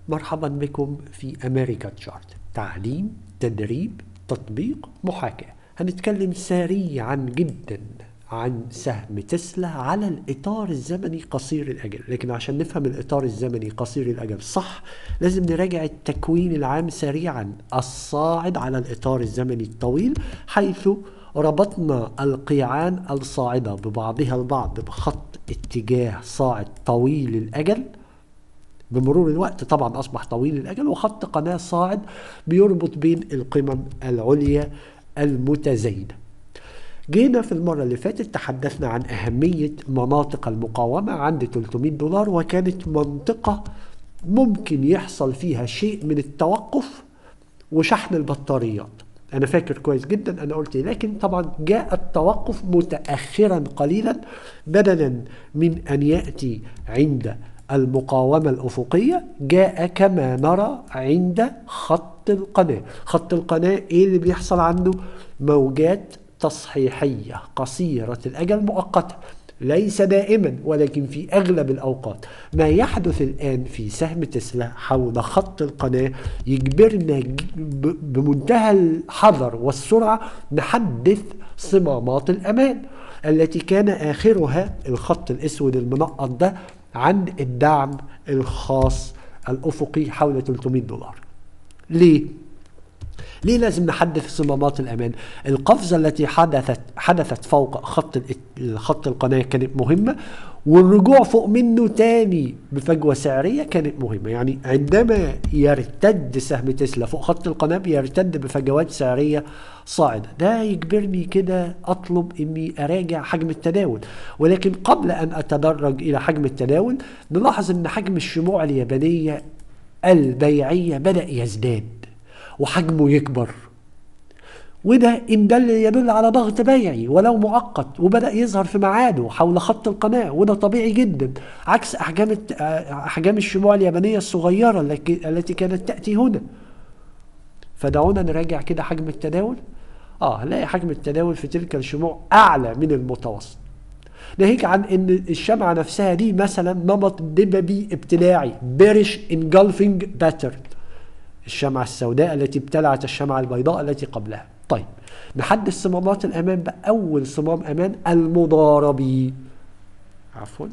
مرحبا بكم في أمريكا تشارت تعليم تدريب تطبيق محاكاة هنتكلم سريعا جدا عن سهم تسلا على الإطار الزمني قصير الأجل لكن عشان نفهم الإطار الزمني قصير الأجل صح لازم نراجع التكوين العام سريعا الصاعد على الإطار الزمني الطويل حيث ربطنا القيعان الصاعدة ببعضها البعض بخط اتجاه صاعد طويل الأجل بمرور الوقت طبعا أصبح طويل الأجل وخط قناة صاعد بيربط بين القمم العليا المتزايدة جينا في المرة اللي فاتت تحدثنا عن أهمية مناطق المقاومة عند 300 دولار وكانت منطقة ممكن يحصل فيها شيء من التوقف وشحن البطاريات أنا فاكر كويس جدا أنا قلت لكن طبعا جاء التوقف متأخرا قليلا بدلا من أن يأتي عند المقاومة الأفقية جاء كما نرى عند خط القناة خط القناة إيه اللي بيحصل عنده موجات تصحيحية قصيرة الأجل مؤقتة ليس دائما ولكن في أغلب الأوقات ما يحدث الآن في سهم تسلا حول خط القناة يجبرنا بمنتهى الحذر والسرعة نحدث صمامات الأمان التي كان آخرها الخط الأسود المنقط ده عن الدعم الخاص الأفقي حول 300 دولار ليه؟ ليه لازم نحدث صمامات الامان؟ القفزه التي حدثت حدثت فوق خط خط القناه كانت مهمه والرجوع فوق منه تاني بفجوه سعريه كانت مهمه، يعني عندما يرتد سهم تسلا فوق خط القناه بيرتد بفجوات سعريه صاعده، ده يجبرني كده اطلب اني اراجع حجم التداول، ولكن قبل ان اتدرج الى حجم التداول نلاحظ ان حجم الشموع اليابانيه البيعيه بدا يزداد. وحجمه يكبر وده إن دل يدل على ضغط بيعي ولو مؤقت وبدأ يظهر في ميعاده حول خط القناة وده طبيعي جدا عكس أحجام أحجام الشموع اليابانية الصغيرة التي كانت تأتي هنا فدعونا نراجع كده حجم التداول اه هنلاقي حجم التداول في تلك الشموع أعلى من المتوسط ناهيك عن ان الشمعة نفسها دي مثلا نمط دببي ابتلاعي بيرش انجلفنج باترن الشمعة السوداء التي ابتلعت الشمعة البيضاء التي قبلها طيب نحدد صمامات الأمان بأول صمام أمان المضاربي عفوا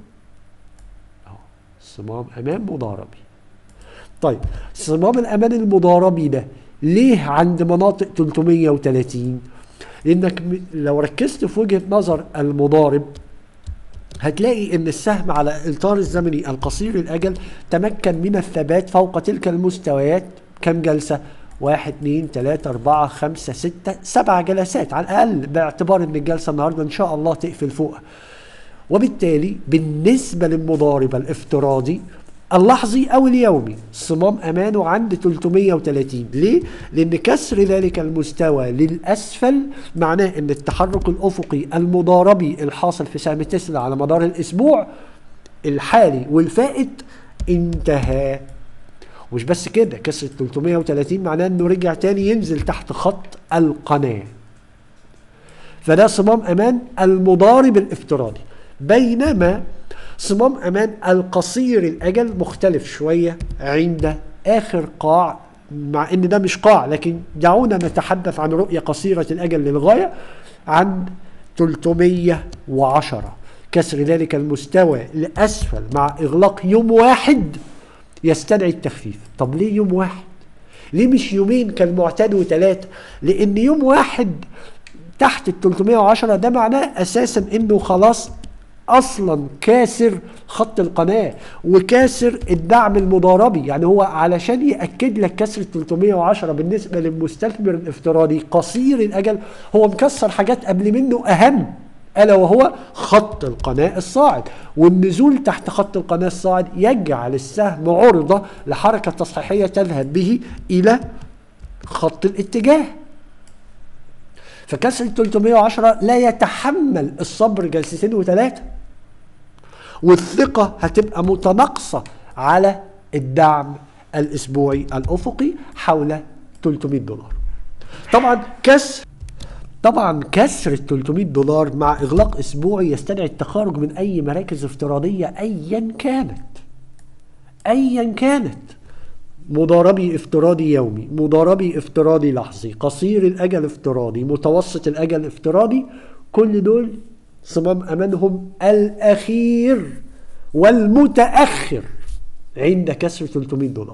صمام أمان مضاربي طيب صمام الأمان المضاربي ده ليه عند مناطق 330 لأنك لو ركزت في وجهة نظر المضارب هتلاقي ان السهم على الاطار الزمني القصير الاجل تمكن من الثبات فوق تلك المستويات كم جلسة؟ واحد اتنين تلاتة أربعة خمسة ستة سبع جلسات على الأقل باعتبار إن الجلسة النهاردة إن شاء الله تقفل فوقها. وبالتالي بالنسبة للمضارب الافتراضي اللحظي أو اليومي صمام أمانه عند 330 ليه؟ لأن كسر ذلك المستوى للأسفل معناه أن التحرك الأفقي المضاربي الحاصل في سهم تسلا على مدار الأسبوع الحالي والفائت انتهى مش بس كده كسر 330 معناه انه رجع تاني ينزل تحت خط القناه فده صمام امان المضارب الافتراضي بينما صمام امان القصير الاجل مختلف شويه عند اخر قاع مع ان ده مش قاع لكن دعونا نتحدث عن رؤيه قصيره الاجل للغايه عن 310 كسر ذلك المستوى لاسفل مع اغلاق يوم واحد يستدعي التخفيف طب ليه يوم واحد ليه مش يومين كالمعتاد وثلاثة لان يوم واحد تحت ال 310 ده معناه اساسا انه خلاص اصلا كاسر خط القناه وكاسر الدعم المضاربي يعني هو علشان ياكد لك كسر 310 بالنسبه للمستثمر الافتراضي قصير الاجل هو مكسر حاجات قبل منه اهم الا وهو خط القناه الصاعد والنزول تحت خط القناه الصاعد يجعل السهم عرضه لحركه تصحيحيه تذهب به الى خط الاتجاه فكسر 310 لا يتحمل الصبر جلستين وثلاثه والثقه هتبقى متناقصه على الدعم الاسبوعي الافقي حول 300 دولار طبعا كسر طبعا كسر ال 300 دولار مع اغلاق اسبوعي يستدعي التخارج من اي مراكز افتراضيه ايا كانت ايا كانت مضاربي افتراضي يومي مضاربي افتراضي لحظي قصير الأجل افتراضي متوسط الأجل افتراضي كل دول صمام أمانهم الأخير والمتأخر عند كسر 300 دولار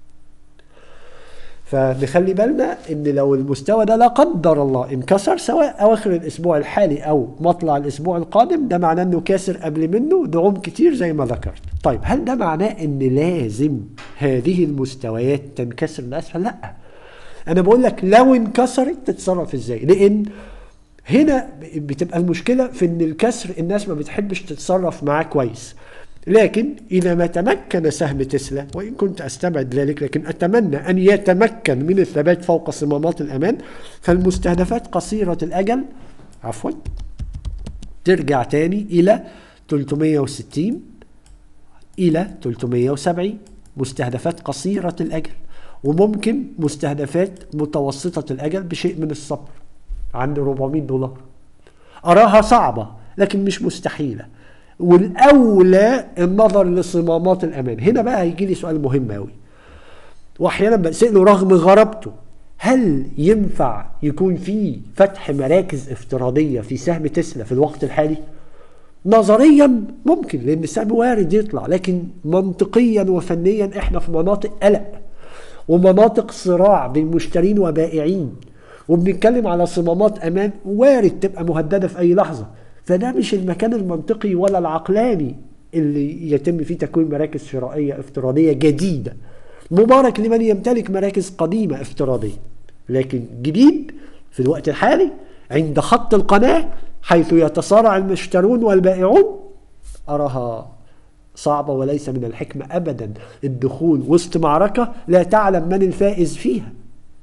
فنخلي بالنا ان لو المستوى ده لا قدر الله انكسر سواء اواخر الاسبوع الحالي او مطلع الاسبوع القادم ده معناه انه كاسر قبل منه دعوم كتير زي ما ذكرت طيب هل ده معناه ان لازم هذه المستويات تنكسر لاسفل لا انا بقول لك لو انكسرت تتصرف ازاي لان هنا بتبقى المشكله في ان الكسر الناس ما بتحبش تتصرف معاه كويس لكن إذا ما تمكن سهم تسلا وإن كنت أستبعد ذلك لكن أتمنى أن يتمكن من الثبات فوق صمامات الأمان فالمستهدفات قصيرة الأجل عفوا ترجع تاني إلى 360 إلى 370 مستهدفات قصيرة الأجل وممكن مستهدفات متوسطة الأجل بشيء من الصبر عند 400 دولار أراها صعبة لكن مش مستحيلة والاولى النظر لصمامات الامان هنا بقى هيجي لي سؤال مهم قوي واحيانا بساله رغم غرابته هل ينفع يكون في فتح مراكز افتراضيه في سهم تسلا في الوقت الحالي نظريا ممكن لان السهم وارد يطلع لكن منطقيا وفنيا احنا في مناطق قلق ومناطق صراع بين مشترين وبائعين وبنتكلم على صمامات امان وارد تبقى مهدده في اي لحظه فده مش المكان المنطقي ولا العقلاني اللي يتم فيه تكوين مراكز شرائية افتراضية جديدة مبارك لمن يمتلك مراكز قديمة افتراضية لكن جديد في الوقت الحالي عند خط القناة حيث يتصارع المشترون والبائعون أراها صعبة وليس من الحكمة أبدا الدخول وسط معركة لا تعلم من الفائز فيها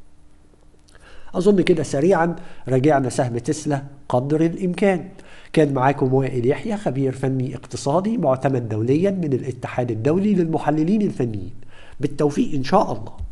أظن كده سريعا رجعنا سهم تسلا قدر الإمكان كان معاكم وائل يحيى خبير فني اقتصادي معتمد دوليا من الاتحاد الدولي للمحللين الفنيين بالتوفيق إن شاء الله